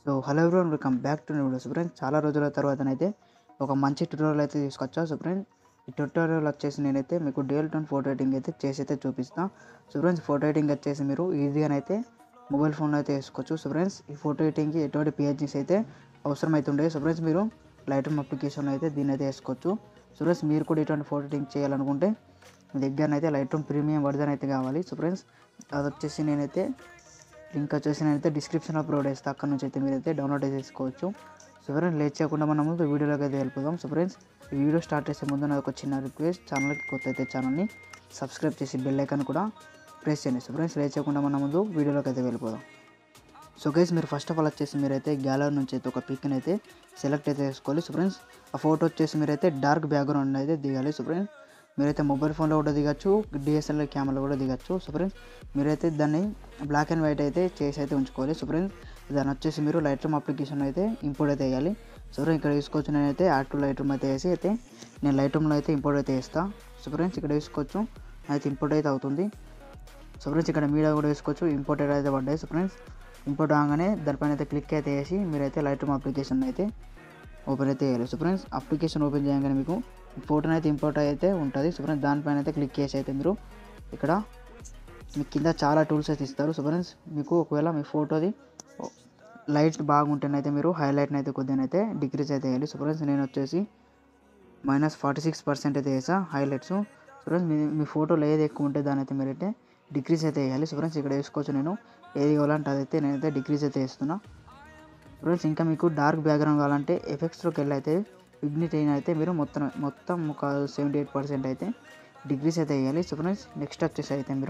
so hello everyone welcome back to video so friends చాలా రోజుల తర్వాతనైతే ఒక మంచి ట్యూటోరియల్ అయితే తీసుకొచ్చా సో ఫ్రెండ్స్ ఈ ట్యూటోరియల్ వచ్చేసి నేనైతే మీకు డ్యూయల్ టోన్ ఫోటో ఎడిటింగ్ అయితే చేసి అయితే చూపిస్తాను సో ఫ్రెండ్స్ ఫోటో ఎడిటింగ్ వచ్చేసి మీరు ఈజీగానైతే మొబైల్ ఫోన్లో అయితే వేసుకోవచ్చు సో ఫ్రెండ్స్ ఈ ఫోటో ఎడిటింగ్కి ఎటువంటి పిహెచ్డీస్ అయితే అవసరం అవుతుండే సో ఫ్రెండ్స్ మీరు లైట్ రూమ్ అప్లికేషన్ అయితే దీన్ని అయితే వేసుకోవచ్చు సో ఫ్రెండ్స్ మీరు కూడా ఇటువంటి ఫోటో ఎడిటింగ్ చేయాలనుకుంటే మీ దగ్గరనైతే లైట్ రూమ్ ప్రీమియం వర్జన్ అయితే కావాలి సో ఫ్రెండ్స్ అది వచ్చేసి నేనైతే లింక్ వచ్చేసి నేనైతే డిస్క్రిప్షన్లో అప్లోడ్ చేస్తాను అక్కడ నుంచి అయితే మీరైతే డౌన్లోడ్ చేసుకోవచ్చు సో ఫ్రెండ్స్ లేట్ చేయకుండా మనము వీడియోలోకి అయితే వెళ్ళిపోదాం సో ఫ్రెండ్స్ ఈ వీడియో స్టార్ట్ చేసే ముందు నాకు ఒక చిన్న రిక్వెస్ట్ ఛానల్కి కొత్త అయితే ఛానల్ని సబ్స్క్రైబ్ చేసి బెల్ ఐకాన్ కూడా ప్రెస్ చేయండి సో ఫ్రెండ్స్ లేట్ చేయకుండా మన ముందు వీడియోలోకి అయితే వెళ్ళిపోదాం సో గైస్ మీరు ఫస్ట్ ఆఫ్ ఆల్ వచ్చేసి మీరైతే గ్యాలరీ నుంచి అయితే ఒక పిక్ని అయితే సెలెక్ట్ అయితే చేసుకోవాలి సో ఫ్రెండ్స్ ఆ ఫోటో వచ్చేసి మీరైతే డార్క్ బ్యాక్గ్రౌండ్ అయితే దిగాలి సో ఫ్రెండ్స్ మీరైతే మొబైల్ ఫోన్లో కూడా దిగచ్చు డిఎస్ఎల్ఆర్ కెమెరాలో కూడా దిగచ్చు సో ఫ్రెండ్స్ మీరైతే దాన్ని బ్లాక్ అండ్ వైట్ అయితే చేసి అయితే ఉంచుకోవాలి సో ఫ్రెండ్స్ దాన్ని వచ్చేసి మీరు లైట్ రూమ్ అప్లికేషన్ అయితే ఇంపోర్ట్ అయితే వేయాలి సో ఫ్రెండ్స్ ఇక్కడ తీసుకోవచ్చు నేనైతే యాడ్ టు లైట్ రూమ్ అయితే వేసి అయితే నేను లైట్ రూమ్లో అయితే ఇంపోర్ట్ అయితే వేస్తాను సో ఫ్రెండ్స్ ఇక్కడ తీసుకోవచ్చు అయితే ఇంపోర్ట్ అయితే అవుతుంది సో ఫ్రెండ్స్ ఇక్కడ మీడియా కూడా వేసుకోవచ్చు ఇంపోర్టెడ్ అయితే పడ్డాయి సో ఫ్రెండ్స్ ఇంపోర్ట్ అవగానే దానిపైన అయితే క్లిక్ అయితే వేసి మీరైతే లైట్ రూమ్ అప్లికేషన్ అయితే ఓపెన్ అయితే చేయాలి సో ఫ్రెండ్స్ అప్లికేషన్ ఓపెన్ చేయగానే మీకు ఫోటోని అయితే ఇంపోర్ట్ అయితే ఉంటుంది సో ఫ్రెండ్స్ దానిపైన అయితే క్లిక్ చేసి అయితే మీరు ఇక్కడ మీకు కింద చాలా టూల్స్ అయితే ఇస్తారు సో ఫ్రెండ్స్ మీకు ఒకవేళ మీ ఫోటోది లైట్ బాగుంటేనైతే మీరు హైలైట్ని అయితే కొద్దిగా అయితే డిక్రీజ్ అయితే వేయాలి సో ఫ్రెండ్స్ నేను వచ్చేసి మైనస్ ఫార్టీ సిక్స్ పర్సెంట్ అయితే వేసా హైలైట్స్ సో ఫ్రెండ్స్ మీ మీ ఫోటోలో ఏది ఎక్కువ ఉంటే దాని అయితే మీరైతే డిక్రీజ్ అయితే వేయాలి సో ఫ్రెండ్స్ ఇక్కడ వేసుకోవచ్చు నేను ఏది కావాలంటే అదైతే నేనైతే డిక్రీజ్ అయితే వేస్తున్నా ఫ్రెండ్స్ ఇంకా మీకు డార్క్ బ్యాక్గ్రౌండ్ కావాలంటే ఎఫెక్ట్స్లోకి వెళ్ళి అయితే ఇగ్నిట్ అయిన అయితే మీరు మొత్తం మొత్తం ఒక సెవెంటీ ఎయిట్ పర్సెంట్ అయితే డిగ్రీస్ అయితే వేయాలి సో ఫ్రెండ్స్ నెక్స్ట్ వచ్చేసి అయితే మీరు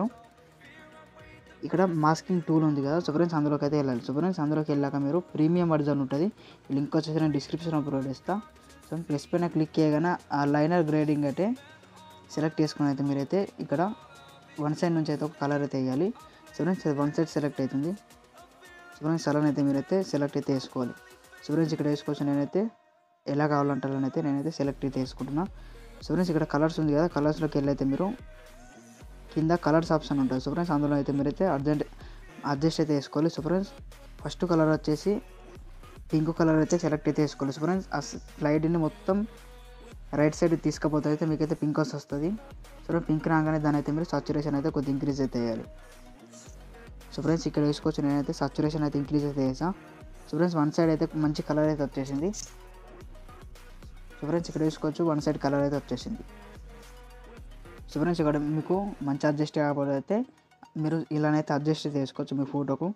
ఇక్కడ మాస్కింగ్ టూల్ ఉంది కదా సో ఫ్రెండ్స్ అందులోకి అయితే వెళ్ళాలి సో ఫ్రెండ్స్ అందులోకి వెళ్ళాక మీరు ప్రీమియం వర్జన్ ఉంటుంది లింక్ వచ్చేసి నేను డిస్క్రిప్షన్ అప్లోడ్ చేస్తాను సో ప్లస్ పైన క్లిక్ చేయగానే ఆ లైనర్ గ్రేడింగ్ అయితే సెలెక్ట్ చేసుకుని అయితే మీరైతే ఇక్కడ వన్ సైడ్ నుంచి అయితే ఒక కలర్ అయితే వేయాలి so friends one side select అవుతుంది సో ఫ్రెండ్స్ కలర్ అయితే మీరైతే సెలెక్ట్ అయితే వేసుకోవాలి సో ఫ్రెండ్స్ ఇక్కడ వేసుకోవచ్చు నేనైతే ఎలా కావాలంటే అయితే నేనైతే సెలెక్ట్ అయితే వేసుకుంటున్నా సో ఫ్రెండ్స్ ఇక్కడ కలర్స్ ఉంది కదా కలర్స్లోకి వెళ్ళి అయితే మీరు కింద కలర్స్ ఆప్షన్ ఉంటుంది సో ఫ్రెండ్స్ అందులో అయితే మీరైతే అర్జెంట్ అడ్జస్ట్ అయితే వేసుకోవాలి సో ఫ్రెండ్స్ ఫస్ట్ కలర్ వచ్చేసి పింక్ కలర్ అయితే సెలెక్ట్ అయితే వేసుకోవాలి సో ఫ్రెండ్స్ ఆ స్లైడ్ని మొత్తం రైట్ సైడ్ తీసుకపోతే అయితే మీకైతే పింక్ వస్తుంది సో పింక్ రాగానే దాని అయితే మీరు సాచురేషన్ అయితే కొద్దిగా ఇంక్రీజ్ అయితే వేయాలి సో ఫ్రెండ్స్ ఇక్కడ వేసుకోవచ్చు నేనైతే సాచురేషన్ అయితే ఇంక్రీజ్ అయితే వేసా సో ఫ్రెండ్స్ వన్ సైడ్ అయితే మంచి కలర్ అయితే వచ్చేసింది సో ఫ్రెండ్స్ ఇక్కడ వేసుకోవచ్చు వన్ సైడ్ కలర్ అయితే వచ్చేసింది సో ఫ్రెండ్స్ ఇక్కడ మీకు మంచి అడ్జస్ట్ కాకపోతే అయితే మీరు ఇలానైతే అడ్జస్ట్ అయితే వేసుకోవచ్చు మీ ఫోటోకు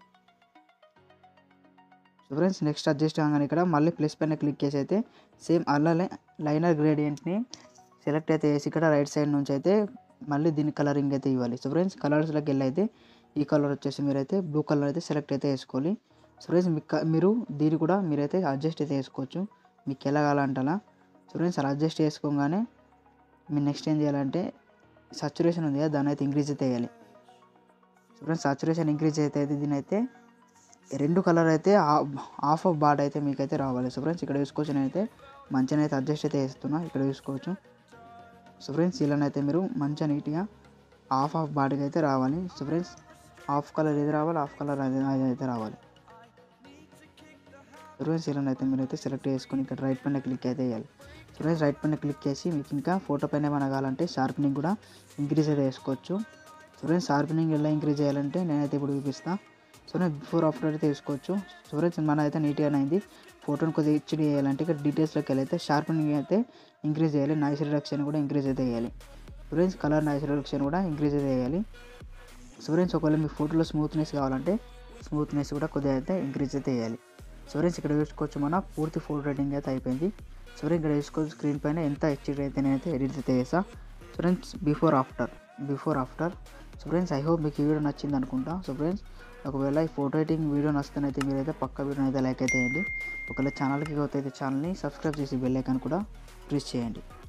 సో ఫ్రెండ్స్ నెక్స్ట్ అడ్జస్ట్ కాగానే ఇక్కడ మళ్ళీ ప్లస్ పైన క్లిక్ చేసి అయితే సేమ్ అలానే లైనర్ గ్రేడియంట్ని సెలెక్ట్ అయితే వేసి ఇక్కడ రైట్ సైడ్ నుంచి అయితే మళ్ళీ దీని కలరింగ్ అయితే ఇవ్వాలి సో ఫ్రెండ్స్ కలర్స్లోకి వెళ్ళి అయితే ఈ కలర్ వచ్చేసి మీరైతే బ్లూ కలర్ అయితే సెలెక్ట్ అయితే వేసుకోవాలి సో ఫ్రెండ్స్ మీకు మీరు దీన్ని కూడా మీరైతే అడ్జస్ట్ అయితే వేసుకోవచ్చు మీకు ఎలా కావాలంటే అలా సో ఫ్రెండ్స్ అలా అడ్జస్ట్ చేసుకోగానే మీరు నెక్స్ట్ ఏం చేయాలంటే సచురేషన్ ఉంది కదా దాన్ని అయితే ఇంక్రీజ్ అయితే వేయాలి సో ఫ్రెండ్స్ సచురేషన్ ఇంక్రీజ్ అయితే అయితే దీని అయితే రెండు కలర్ అయితే హాఫ్ ఆఫ్ బార్డ్ అయితే మీకైతే రావాలి సో ఫ్రెండ్స్ ఇక్కడ చూసుకోవచ్చు నేనైతే మంచిగా అయితే అడ్జస్ట్ అయితే వేస్తున్నా ఇక్కడ చూసుకోవచ్చు సో ఫ్రెండ్స్ ఇలానైతే మీరు మంచిగా నీట్గా హాఫ్ ఆఫ్ బాడీకి అయితే రావాలి సో ఫ్రెండ్స్ హాఫ్ కలర్ ఏది రావాలి హాఫ్ కలర్ అది అది అయితే రావాలి సో ఫ్రెండ్స్ ఇలానైతే మీరైతే సెలెక్ట్ చేసుకొని ఇక్కడ రైట్ పైన క్లిక్ అయితే వేయాలి సో ఫ్రెండ్స్ రైట్ పైన క్లిక్ చేసి మీకు ఇంకా ఫోటో పైన ఏమైనా కావాలంటే షార్ప్నింగ్ కూడా ఇంక్రీజ్ అయితే వేసుకోవచ్చు సో ఫ్రెండ్స్ షార్ప్నింగ్ ఎలా ఇంక్రీజ్ చేయాలంటే నేనైతే ఇప్పుడు చూపిస్తాను సో నేను బిఫోర్ ఆఫ్టర్ అయితే తీసుకోవచ్చు సో ఫ్రెండ్స్ మన అయితే నీట్గానే అయింది ఫోటోని కొద్దిగా హెచ్డి చేయాలంటే ఇక్కడ డీటెయిల్స్లోకి వెళ్ళి అయితే షార్పనింగ్ అయితే ఇంక్రీజ్ చేయాలి నాయిస్ రిడక్షన్ కూడా ఇంక్రీజ్ అయితే చేయాలి ఫ్రెండ్స్ కలర్ నాయిస్ రిడక్షన్ కూడా ఇంక్రీజ్ అయితే చేయాలి సో ఫ్రెండ్స్ ఒకవేళ మీ ఫోటోలో స్మూత్నెస్ కావాలంటే స్మూత్నెస్ కూడా కొద్దిగా అయితే ఇంక్రీజ్ అయితే చేయాలి సో ఫ్రెండ్స్ ఇక్కడ చూసుకోవచ్చు మన పూర్తి ఫోటో రేటింగ్ అయితే అయిపోయింది సో ఫ్రెండ్స్ ఇక్కడ చూసుకోవచ్చు స్క్రీన్ పైన ఎంత హెచ్డి అయితే నేనైతే ఎడిట్ అయితే చేసా so friends before after before after so friends I hope మీకు ఈ వీడియో నచ్చింది అనుకుంటా సో ఫ్రెండ్స్ ఒకవేళ ఈ ఫోటో ఎడిటింగ్ వీడియో నచ్చితేనైతే మీరైతే పక్క వీడియో అయితే లైక్ అయితే చేయండి ఒకవేళ ఛానల్కి కొత్త అయితే ఛానల్ని సబ్స్క్రైబ్ చేసి బెల్ ఐకాన్ కూడా ప్రెస్ చేయండి